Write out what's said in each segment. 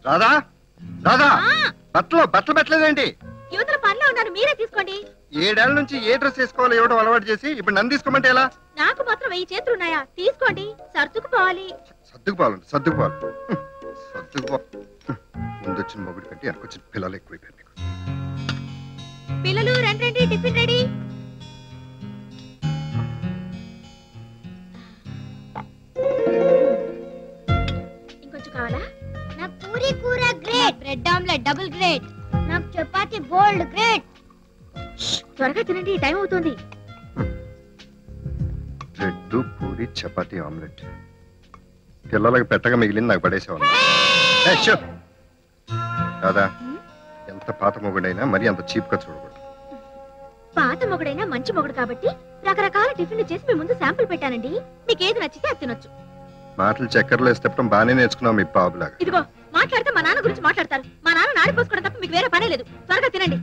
రాధా రాధా బట్టలు బట్టలు పెట్టలేదేంటి యువతల పనిలో ఉన్నాను మీరే తీసుకోండి ఏడేళ్ల నుంచి ఏ డ్రెస్ వేసుకోవాలో ఇవ్వడం అలవాటు చేసి ఇప్పుడు నన్ను తీసుకోమంటే ఎలా నాకు మాత్రం వెయ్యి చేతులు ఉన్నాయా తీసుకోండి సర్దుకుపోవాలి సర్దుకుపోవాలండి సర్దుకుపోవాలి హ్మ్. సర్దుకుపో హ్మ్. ముందు వచ్చిన మొగుడు కంటే వెనకొచ్చిన పిల్లలు ఎక్కువైపోయారు నీకు పిల్లలు రండి రండి టిఫిన్ రెడీ ఇంకొంచెం కావాలా నాకు పూరి కూర great bread omelette double great నాకు చపాతి బోల్డ్ గ్రేట్ త్వరగా తినండి టైం అవుతుంది బ్రెడ్ పూరి చపాతీ ఆమ్లెట్ పిల్లలకు పెట్టగా మిగిలింది నాకు పడేసేవాళ్ళు ఏయ్, షో. రాధా ఎంత పాత మొగుడైనా మరీ అంత చీప్ గా చూడకూడదు పాత మొగుడైనా మంచి మొగుడు కాబట్టి రకరకాల టిఫిన్లు చేసి మీ ముందు శాంపుల్ పెట్టానండి మీకు ఏది నచ్చితే అది తినొచ్చు మాటలు చక్కెరలో వేసి తిప్పడం బాగానే నేర్చుకున్నావు మీ బాబులాగా ఇదిగో మాట్లాడితే మా నాన్న గురించి మాట్లాడతారు మా నాన్న నాడిపోసుకోవడం తప్ప మీకు వేరే పనే లేదు త్వరగా తినండి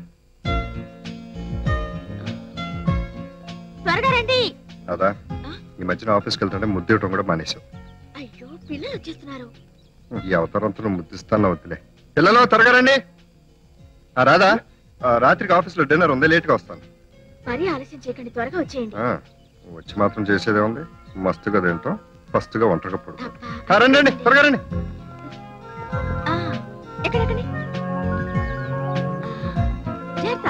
త్వరగా రండి రాధా ఈ మధ్యన ఆఫీస్కి వెళ్తుంటే ముద్దు ఇవ్వడం కూడా మానేశావు అయ్యో పిల్లలు వచ్చేస్తున్నారు ఈ అవతారంతో నువ్వు ముద్దిస్తాను వద్దులే పిల్లలు త్వరగా రండి ఆ, రాధా ఆ, రాత్రికి ఆఫీస్లో డిన్నర్ ఉంది లేట్గా వస్తాను మరీ ఆలస్యం చేయకండి త్వరగా వచ్చేయండి ఆ, వచ్చి మాత్రం చేసేదే ఉంది మస్తుగా తింటాం ఫస్ట్గా ఒంటరిగా పడుకో అబ్బా. ఆ, రండి రండి త్వరగా రండి ఆ, ఎక్కడెక్కడి చేస్తా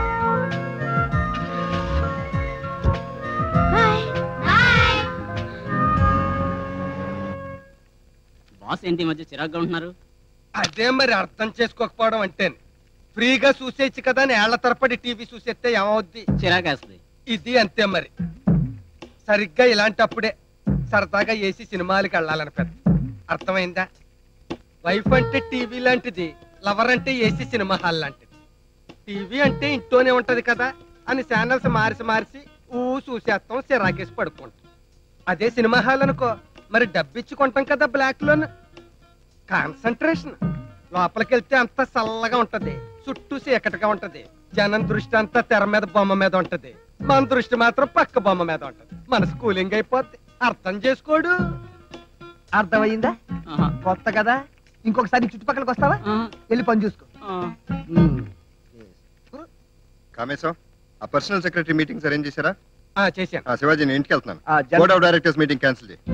బాయ్ బాయ్ బాస్ ఏంటి ఈ మధ్య చిరాగ్గా ఉంటున్నారు అదే మరి అర్థం చేసుకోకపోవడం అంటే ఫ్రీగా చూసేయచ్చు కదా అని ఏళ్ల తరపడి టీవీ చూసేస్తే ఏమవుద్ది చిరాకేస్తుంది ఇది అంతే మరి సరిగ్గా ఇలాంటప్పుడే సరదాగా ఏసి సినిమాలకి వెళ్ళాలని పెద్ద అర్థమైందా వైఫ్ అంటే టీవీ లాంటిది లవర్ అంటే ఏసీ సినిమా హాల్ లాంటిది టీవీ అంటే ఇంట్లోనే ఉంటది కదా అని ఛానల్స్ మార్చి మార్చి ఊ చూసేస్తాం సిరాకేసి పడుకుంటాం అదే సినిమా హాల్ అనుకో మరి డబ్బిచ్చి కొంటాం కదా బ్లాక్ లోన్ కాన్సన్ట్రేషన్ లోపలికి వెళ్తే అంతా చల్లగా ఉంటది చుట్టూ చీకటిగా ఉంటది జనం దృష్టి అంతా తెర మీద బొమ్మ మీద ఉంటది మన దృష్టి మాత్రం పక్క బొమ్మ మీద ఉంటది మన స్కూలింగ్ అయిపోద్ది అర్థం చేసుకోడు అర్థమయ్యిందా ఆహా, కొత్త కదా ఇంకొకసారి చుట్టుపక్కలకి వస్తావా ఆహా, వెళ్ళి పని చూసుకో ఆ. కామేశం ఆ పర్సనల్ సెక్రటరీ మీటింగ్స్ అరేంజ్ చేశారా ఆ చేశాను ఆ శివాజీ నేను ఇంటికి వెళ్తున్నాను ఆ, జన- board of directors meeting cancel చేయి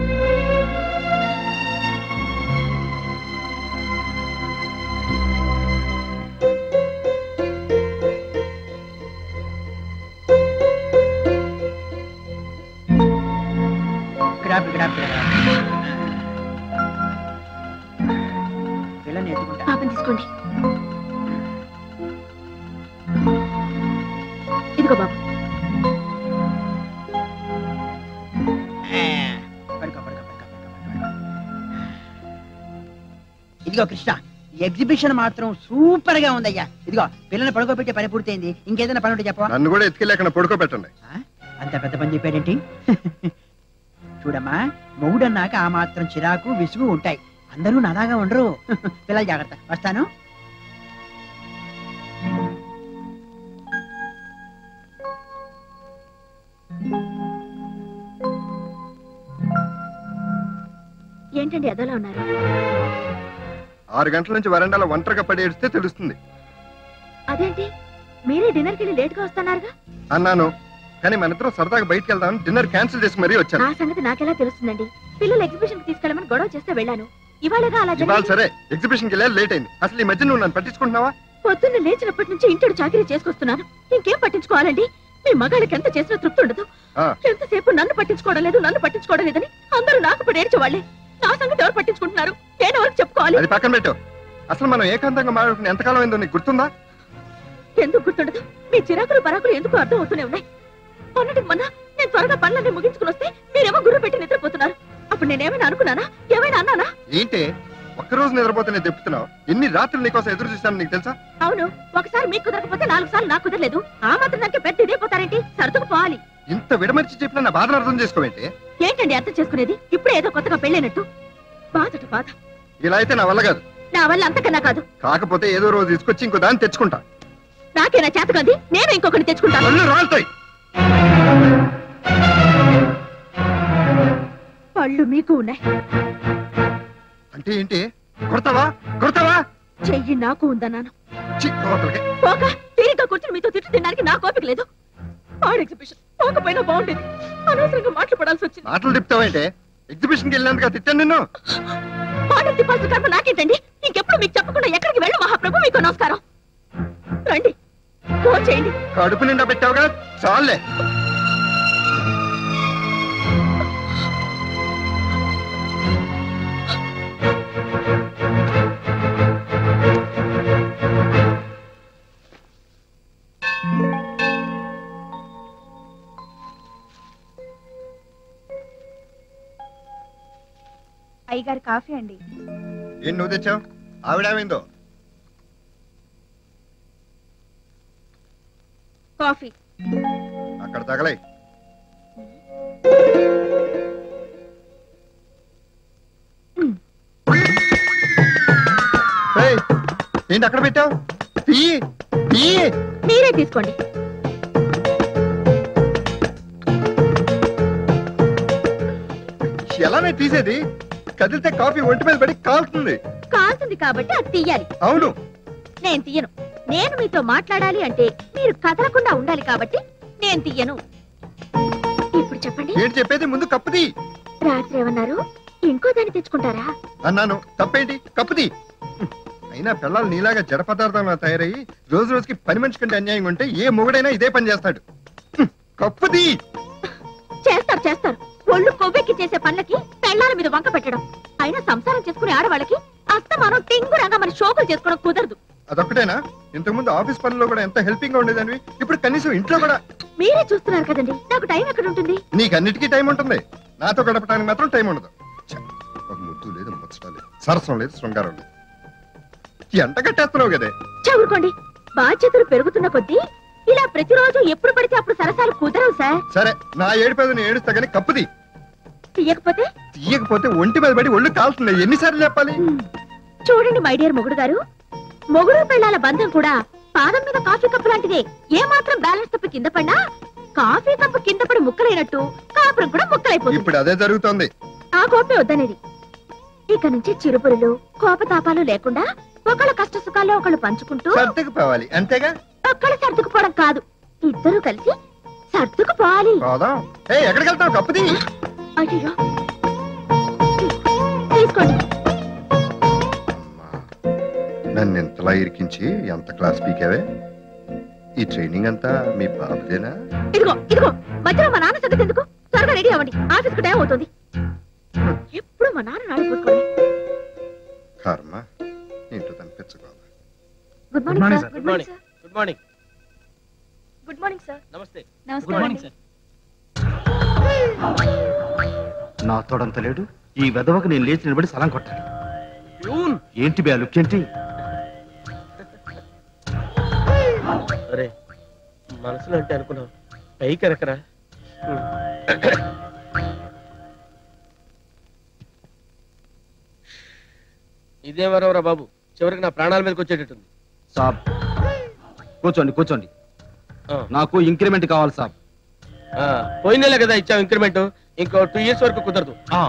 ఇక్కడ ఆపు, ఇక్కడ ఆపు, ఇక్కడ ఆపు. పిల్లని ఎత్తుకుంటా పాపం తీసుకోండి ఇదిగో బాబు పడుకో, పడుకో, పడుకో, పడుకో, పడుకో. ఇదిగో కృష్ణ ఈ ఎగ్జిబిషన్ మాత్రం సూపర్ గా ఉందయ్యా ఇదిగో పిల్లల్ని పడుకోబెట్టే పని పూర్తయింది ఇంకేదైనా పని ఉంటే చెప్పవా నన్ను కూడా ఎత్తుకెళ్ళి అక్కడ పడుకోబెట్టండి ఆ? అంత పెద్ద పని చెప్పాడేంటి చూడమ్మా మొగుడన్నాక ఆ మాత్రం చిరాకు విసుగు ఉంటాయి అందరూ నాలాగా ఉండరు పిల్లలు జాగ్రత్త వస్తాను ఏంటండి అదోలా ఉన్నారు ఆరు గంటల నుంచి వరండాలో ఒంటరిగా పడి ఏడిస్తే తెలుస్తుంది అదేంటి మీరే డిన్నర్కి వెళ్ళి లేట్ గా వస్తున్నారుగా అన్నాను కానీ మన ఇద్దరం సరదాగా బయటికి వెళ్దామని డిన్నర్ క్యాన్సిల్ చేసి మరీ వచ్చాను నా సంగతి నాకెలా తెలుస్తుందండి పిల్లలు ఎగ్జిబిషన్ కి తీసుకెళ్ళమని గొడవ చేస్తే వెళ్ళాను ఇవాళగా అలా ఇవాళ జరిగింది. సరే ఎగ్జిబిషన్ కి వెళ్ళాలి లేట్ అయింది అసలు ఈ మధ్య నువ్వు నన్ను పట్టించుకుంటున్నావా పొద్దున్న లేచినప్పటి నుంచి ఇంటికి చాకరీ చేసుకొస్తున్నాను ఇంకేం పట్టించుకోవాలండి మీ మగాళ్ళకి ఎంత చేసినా తృప్తి ఉండదు ఆ. ఎంతసేపు నన్ను పట్టించుకోవడం లేదు నన్ను పట్టించుకోవడం లేదని అందరూ నాకు పడి ఏడ్చేవాళ్లే నా సంగతి ఎవరు పట్టించుకుంటున్నారు నేను ఎవరికి చెప్పుకోవాలి అది పక్కన పెట్టు అసలు మనం ఏకాంతంగా మాట్లాడుకుని ఎంతకాలం అయిందో నీకు గుర్తుందా ఎందుకు గుర్తుండదు మీ చిరాకులు పరాకులు ఎందుకు అర్థం అవుతూనే ఉన్నాయి మొన్నటికి మొన్న నేను త్వరగా పనులన్నీ ముగించుకుని వస్తే మీరేమో గురువు పెట్టి నిద్రపోతున్నారు అప్పుడు నేనేమైనా అనుకున్నానా ఏమైనా అన్నానా ఏంటి ఒక్కరోజు నిద్రపోతే నేను తెప్పుతున్నావు ఎన్ని రాత్రులు నీకోసం ఎదురు చూస్తాను నీకు తెలుసా అవును ఒకసారి మీకు కుదరకపోతే నాలుగు సార్లు నాకు కుదరలేదు ఆ మాత్రం దానికి పెద్ద ఇదే పోతారేంటి సర్దుకు పోవాలి ఇంత విడమర్చి చెప్పిన నా బాధను అర్థం చేసుకోవేంటి ఏంటండి అర్థం చేసుకునేది ఇప్పుడే ఏదో కొత్తగా పెళ్ళైనట్టు బాధట బాధ ఇలా అయితే నా వల్ల కాదు నా వల్ల అంతకన్నా కాదు కాకపోతే ఏదో రోజు తీసుకొచ్చి ఇంకో దాన్ని తెచ్చుకుంటా నాకేనా చేతకంది నేను ఇంకొకటి తెచ్చుకుంటాను కళ్ళు రాలుతాయి పళ్ళు మీకు ఉన్నాయి అంటే ఏంటి కొడతావా కొడతావా చెయ్యి నాకు ఉందన్నాను ఛీ, అవతలకి. పోక తీరిక కూర్చుని మీతో తిట్టు తినడానికి నా కోపిక లేదు పాడు ఎగ్జిబిషన్ పోకపోయినా బాగుండేది అనవసరంగా మాటలు పడాల్సి వచ్చింది మాటలు తిప్పుతావేంటే ఎగ్జిబిషన్కి వెళ్ళినందుకు తిట్టాను నిన్ను పాటలు తిప్పాల్సిన కర్మ నాకేంటండి ఇంకెప్పుడు మీకు చెప్పకుండా ఎక్కడికి వెళ్ళు మహాప్రభు మీకు నమస్కారం రండి ఫోన్ చేయండి కడుపు నిండా పెట్టావుగా చాలే అయ్యగారు కాఫీ అండి ఏం నువ్వు తెచ్చావు ఆవిడేమైందో కాఫీ అక్కడ తగలై ఏయ్, ఏంటి అక్కడ పెట్టావు తీయి తీయి మీరే తీసుకోండి ఎలానే తీసేది కదిలితే కాఫీ ఒంటి మీద పడి కాలుతుంది కాల్సింది కాబట్టి అది తీయాలి అవును నేను తీయను నేను మీతో మాట్లాడాలి అంటే మీరు కదలకుండా ఉండాలి కాబట్టి నేను తీయను ఇప్పుడు చెప్పండి ఏంటి చెప్పేది ముందు కప్పుది రాత్రి ఏమన్నారు ఇంకో దాన్ని తెచ్చుకుంటారా అన్నాను తప్పేంటి కప్పుది అయినా పిల్లలు నీలాగా జడ పదార్థంలో తయారయ్యి రోజు రోజుకి పని మనిషి కంటే అన్యాయంగా ఉంటే ఏ మొగుడైనా ఇదే పని చేస్తాడు హ్మ్, కప్పుది చేస్తారు చేస్తారు ఒళ్ళు కొవ్వెక్కి చేసే పనులకి పెళ్ళాల మీద వంక పెట్టడం అయినా సంసారం చేసుకునే ఆడవాళ్ళకి అస్తమానం టింగురంగా మన షోకులు చేసుకోవడం కుదరదు అదొక్కటేనా ఇంతకుముందు ఆఫీస్ పనుల్లో కూడా ఎంత హెల్పింగ్ గా ఉండేదానివి ఇప్పుడు కనీసం ఇంట్లో కూడా మీరే చూస్తున్నారు కదండి నాకు టైం ఎక్కడ ఉంటుంది నీకు అన్నిటికీ టైం ఉంటుంది నాతో గడపడానికి మాత్రం టైం ఉండదు ఛ, ఒక ముద్దు లేదు ముచ్చట లేదు సరసం లేదు శృంగారం లేదు ఎంట కట్టేస్తున్నావు కదే చదువుకోండి బాధ్యతలు పెరుగుతున్న కొద్దీ ఇలా ప్రతిరోజు ఎప్పుడు పడితే అప్పుడు సరసాలు కుదరవు సార్ సరే నా ఏడు పేదని ఏడుస్తా కానీ కప్పుది తీయకపోతే తీయకపోతే ఒంటి మీద పడి ఒళ్ళు కాలుతుంది ఎన్నిసార్లు చెప్పాలి హ్మ్. చూడండి మై డియర్ మొగుడు గారు మొగుడు పెళ్ళాల బంధం కూడా పాదం మీద కాఫీ కప్పు లాంటిదే ఏ మాత్రం బ్యాలెన్స్ తప్పి కింద పడినా కాఫీ కప్పు కింద పడి ముక్కలైనట్టు కాపురం కూడా ముక్కలైపోతుంది ఇప్పుడు అదే జరుగుతోంది ఆ కోపే వద్దనేది ఇక నుంచి చిరుపురులు కోపతాపాలు లేకుండా ఒకళ్ళ కష్ట సుఖాల్లో ఒకళ్ళు పంచుకుంటూ సర్దుకుపోవాలి అంతేగా ఒక్కళ్ళు సర్దుకుపోవడం కాదు ఇద్దరూ కలిసి సర్దుకుపోవాలి పోదాం ఏ ఎక్కడికి వెళ్తావు కప్పుది అయ్యో తీసుకోండి అమ్మా, నన్ను ఇంతలా ఇరికించి ఎంత క్లాస్ పీకావే ఈ ట్రైనింగ్ అంతా మీ బాబుదేనా ఇదిగో ఇదిగో మధ్యలో మా నాన్న సంగతి ఎందుకు త్వరగా రెడీ అవ్వండి ఆఫీస్ కు టైం అవుతుంది ఎప్పుడు మా నాన్న నాడిపోసుకోండి కర్మ ఇంట్లో కనిపించుకోవాలి good Good morning, morning sir. Sir good morning sir good morning good morning sir నమస్తే గుడ్ మార్నింగ్ సార్ నా తోడంత లేడు ఈ వెదవకు నేను లేచి నిలబడి సలాం కొట్టాలి ప్యూన్ ఏంటి బే ఆ లుక్ ఏంటి అరే మనసులో అంటే అనుకున్నావు పైకి ఎరకరా ఇదే మరవరా బాబు చివరికి నా ప్రాణాల మీదకి వచ్చేటట్టుంది సాబ్ కూర్చోండి కూర్చోండి ఆ. నాకు ఇంక్రిమెంట్ కావాలి సాబ్ ఆ, పోయిన నెలే కదా ఇచ్చావు ఇంక్రిమెంట్ ఇంకో టూ ఇయర్స్ వరకు కుదరదు ఆ,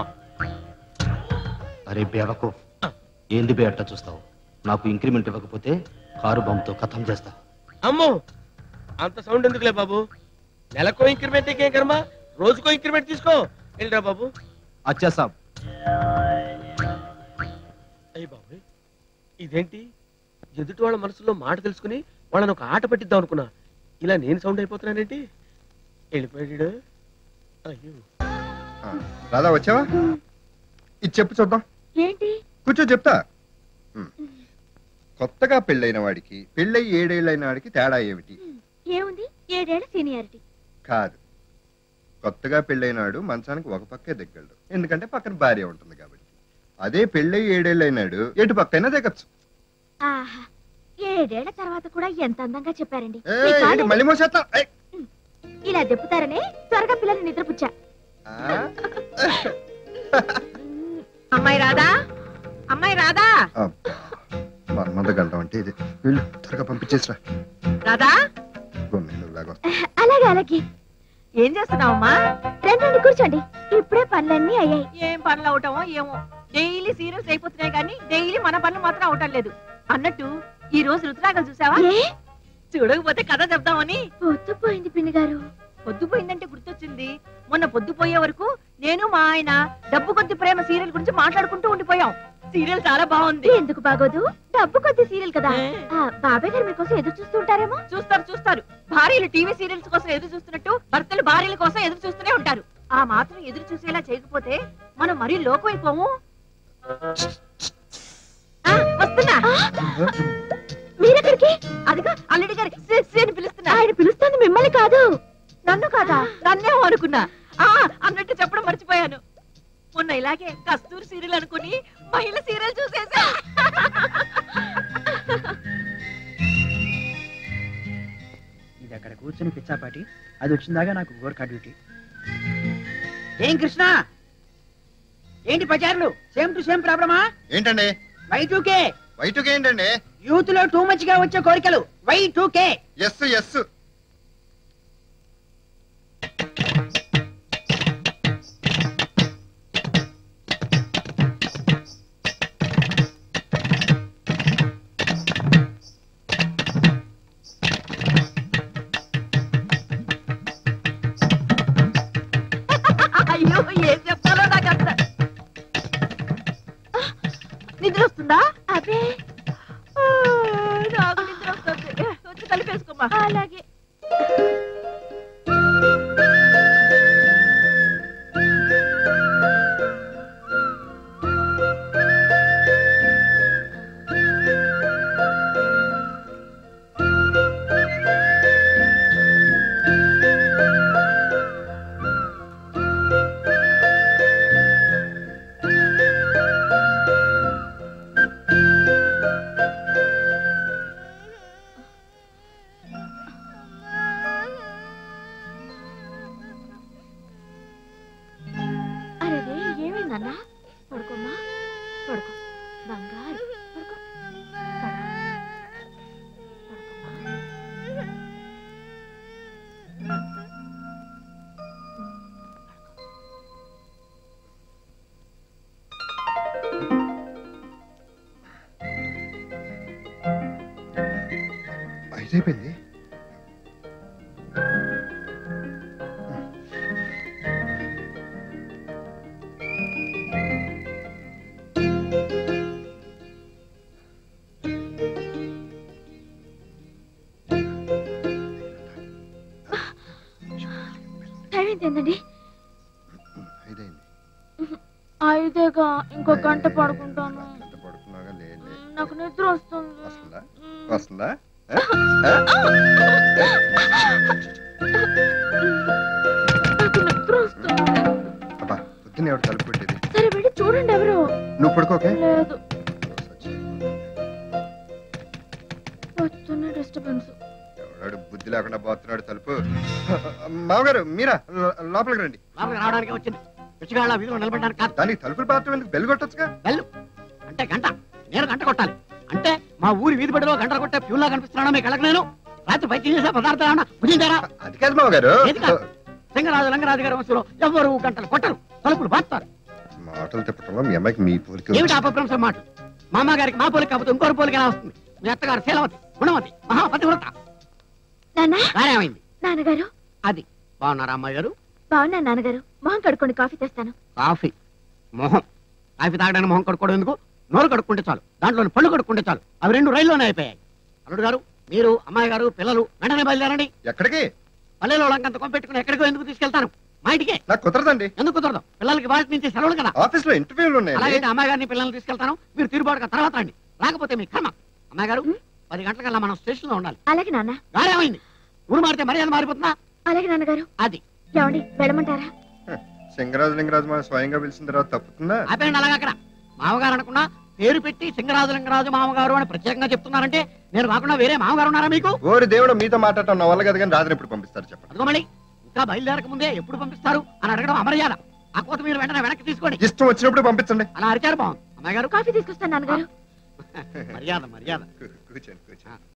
అరే బేవకు ఏంది బే అట్ట చూస్తావు నాకు ఇంక్రిమెంట్ ఇవ్వకపోతే కారు బొమ్మతో కథం చేస్తా అమ్మో అంత సౌండ్ ఎందుకులే బాబు నెలకో ఇంక్రిమెంట్ ఇంకేం కర్మ రోజుకో ఇంక్రిమెంట్ తీసుకో వెళ్ళిరా బాబు అచ్చా సాబ్ అయ్యి బాబు ఇదేంటి ఎదుటి వాళ్ళ మనసులో మాట తెలుసుకుని వాళ్ళని ఒక ఆట పట్టిద్దాం అనుకున్నా ఇలా నేను సౌండ్ అయిపోతున్నానేంటి వెళ్ళిపోయాడు అయ్యో ఆ, రాధా వచ్చావా ఇది చెప్పు చూద్దాం ఏంటి కూర్చో చెప్తా ఉమ్. కొత్తగా పెళ్ళైన వాడికి పెళ్ళై ఏడేళ్ళైన వాడికి తేడా ఏమిటి ఏముంది ఏడేళ్ల సీనియారిటీ కాదు కొత్తగా పెళ్ళైనాడు మంచానికి ఒక పక్కే దిగ్గలడు ఎందుకంటే పక్కన భార్య ఉంటుంది కాబట్టి అదే పెళ్ళై ఏడేళ్ళైనాడు ఎటు పక్కైనా దిగచ్చు ఆహా ఏడేళ్ల తర్వాత కూడా ఎంత అందంగా చెప్పారండి ఏ, మీ కాళ్ళు ఏంటి మళ్ళీ మోసేస్తా ఏయ్. ఇలా దెప్పుతారనే త్వరగా పిల్లల్ని నిద్రపుచ్చా ఆ, అమ్మాయి రాదా అమ్మాయి రాదా అబ్బా, మన్మథ గండం అంటే ఇది వీళ్ళు త్వరగా పంపించేసిరా రాదా గొన్నెలు లాగా అలాగే అలాగే ఏం చేస్తున్నావమ్మా రండి కూర్చోండి ఇప్పుడే పనులన్నీ అయ్యాయి ఏం పనులు అవటమో ఏమో డైలీ సీరియల్స్ అయిపోతున్నాయి కానీ డైలీ మన పనులు మాత్రం అవటం లేదు అన్నట్టు ఈ రోజు రుతురాగలు చూసావా ఏ చూడకపోతే కథ చెప్దామని పొద్దుపోయింది పిన్ని గారు పొద్దుపోయిందంటే గుర్తొచ్చింది మొన్న పొద్దుపోయే వరకు నేను మా ఆయన డబ్బు కొద్ది ప్రేమ సీరియల్ గురించి మాట్లాడుకుంటూ ఉండిపోయాం సీరియల్ చాలా బాగుంది ఎందుకు బాగోదు డబ్బు కొద్ది సీరియల్ కదా ఆ, బాబాయ్ గారు మీకోసం ఎదురు చూస్తూ ఉంటారేమో చూస్తారు చూస్తారు భార్యలు టీవీ సీరియల్స్ కోసం ఎదురు చూస్తున్నట్టు భర్తలు భార్యల కోసం ఎదురు చూస్తూనే ఉంటారు ఆ మాత్రం ఎదురు చూసేలా చేయకపోతే మనం మరీ లోకమైపోము ఆ, వస్తున్నా మీరెక్కడికి అదిగా అల్లుడి గారి సి, సి అని పిలుస్తున్నా ఆయన పిలుస్తుంది మిమ్మల్ని కాదు నన్ను కాదా నన్నేమో అనుకున్నా ఆ అన్నట్టు చెప్పడం మర్చిపోయాను మొన్న ఇలాగే కస్తూరి సీరియల్ అనుకుని మహిళ సీరియల్ చూసేసా ఇది అక్కడ కూర్చుని పిచ్చాపాటి అది వచ్చిందాగా నాకు గోర్ఖా డ్యూటీ ఏం కృష్ణ ఏంటి పచారులు సేమ్ టు సేమ్ ప్రాబ్లమా ఏంటండి వై టూ కే వైటుకి ఏంటండి యూత్ లో టూ మచ్ గా వచ్చే కోరికలు Y two K S S అయ్యో ఏం చెప్తానో నాకు అర్థం నిద్ర వస్తుందా అదే ఆ, నాకు నిద్ర వస్తుంది వచ్చి కలిపేసుకోమ్మా అలాగే అరే ఏమైందన్నా పడుకోమ్మా పడుకో బంగారు పడుకో పడుకోమ్మా ఐదు అయిపోయింది టైం ఎంత ఏందండి ఐదైంది ఐదేగా ఇంకో గంట పడుకుంటాను గంట పడుకున్నాగా లే లే. నాకు నిద్ర వస్తుంది వస్తుందా వస్తుందా ఆ? ఆ? నాకు నిద్ర వస్తుంది అబ్బా పొద్దున్న ఎవరు తలుపు పెట్టేది సరే వెళ్ళి చూడండి ఎవరు నువ్వు పడుకోకే లేదు వస్తున్న డిస్టర్బెన్స్ ఎవడాడు బుద్ధి లేకుండా పోతున్నాడు తలుపు మామగారు మీరా లో- లోపలికి రండి లోపలికి రావడానికి వచ్చింది పిచ్చిగాళ్ళ వీధిలో నిలబడడానికి కాదు దానికి తలుపులు పాత్ర ఎందుకు బెల్ కొట్టొచ్చుగా వెళ్ళు అంటే గంట నేను గంట కొట్టాలి అంటే మా ఊరి వీధి బడిలో గంట కొట్టే ప్యూలా కనిపిస్తున్నాను మీకు కళ్ళకి నేను రాత్రి పైకి చేసే పదార్థాలు ఏమన్నా భుజించారా అది కాదు మామగారు ఏది కాదు? సింగరాజు లింగరాజు గారి వంశంలో ఎవ్వరు గంటలు కొట్టరు తలుపులు బాస్తారు మాటలు తిప్పటంలో మీ అమ్మాయికి మీ పోలిక ఏమిటి అపభ్రంశం మాట మా అమ్మగారికి మా పోలిక కాకపోతే ఇంకోటి పోలిక ఎలా వస్తుంది మీ అత్తగారు శీలవతి గుణవతి మహాపతివ్రత నాన్న గారేమైంది నాన్నగారు అది బాగున్నారా అమ్మాయి గారు బాగున్నా నాన్నగారు మొహం కడుక్కోండి కాఫీ తెస్తాను కాఫీ మొహం కాఫీ తాగడానికి మొహం కడుక్కోవడం ఎందుకు నోరు కడుక్కుంటే చాలు దాంట్లోని పళ్ళు కడుక్కుంటే చాలు అవి రెండు రైల్లోనే అయిపోయాయి అల్లుడు గారు మీరు అమ్మాయి గారు పిల్లలు వెంటనే బయలుదేరండి ఎక్కడికి పల్లెలో లంకంత కొంపెట్టుకుని ఎక్కడికో ఎందుకు తీసుకెళ్తాను మా ఇంటికే నాకు కుదరదండి ఎందుకు కుదరదు పిల్లలకి వాళ్ళ నుంచి సెలవులు కదా ఆఫీస్ లో ఇంటర్వ్యూలు ఉన్నాయి అలాగే అమ్మాయి గారిని పిల్లల్ని తీసుకెళ్తాను మీరు తిరుగుబాటుగా తర్వాత రండి రాకపోతే మీ కర్మ అమ్మాయి గారు పది గంటలకల్లా మనం స్టేషన్ లో ఉండాలి అలాగే నాన్న గారేమైంది ఊరు మారితే మర్యాద మారిపోతుందా అలాగే నాన్నగారు అది ఏమండి వెళ్ళమంటారా సింగరాజు లింగరాజు మన స్వయంగా పిలిచిన తర్వాత తప్పుతుందా ఆపేయండి అలాగ అక్కడ మామగారు అనకుండా పేరు పెట్టి సింగరాజు లింగరాజు మామగారు అని ప్రత్యేకంగా చెప్తున్నారంటే నేను కాకుండా వేరే మామగారు ఉన్నారా మీకు ఓరి దేవుడు మీతో మాట్లాడటం నా వల్ల కదా కానీ రాత్రి ఎప్పుడు పంపిస్తారు చెప్పండి అదిగో మళ్ళీ ఇంకా బయలుదేరక ముందే ఎప్పుడు పంపిస్తారు అని అడగడం అమర్యాద ఆ కోత మీరు వెంటనే వెనక్కి తీసుకోండి ఇష్టం వచ్చినప్పుడు పంపించండి అలా అరిచారు బాగుంది అమ్మాయి గారు కాఫీ తీసుకొస్తాను నాన్నగారు మర్యాద మర్యాద కూ- కూర్చోండి కూర్చోండి